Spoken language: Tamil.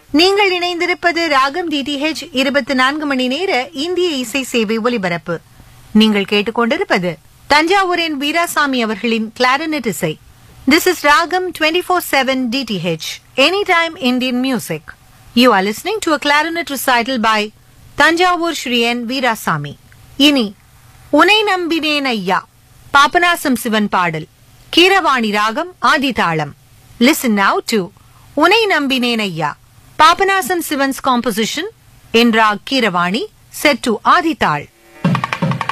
நீங்கள் இணைந்திருப்பது ராகம் டிடிஹெச் இருபத்தி நான்கு மணி நேர இந்திய இசை சேவை ஒலிபரப்பு நீங்கள் கேட்டுக்கொண்டிருப்பது தஞ்சாவூரின் வீராசாமி அவர்களின் கிளாரினட் இசை this is Raagam twenty four seven DTH any time Indian music you are listening to a clarinet recital by Thanjavur Sri N Veerasamy இனி உனை நம்பினேன் ஐயா பாபநாசம் சிவன் பாடல் கீரவாணி ராகம் ஆதிதாளம் லிசன் நவ் டு உனை நம்பினேன் ஐயா Papanasam Sivan's composition in raag Keeravani set to ஆதிதாள்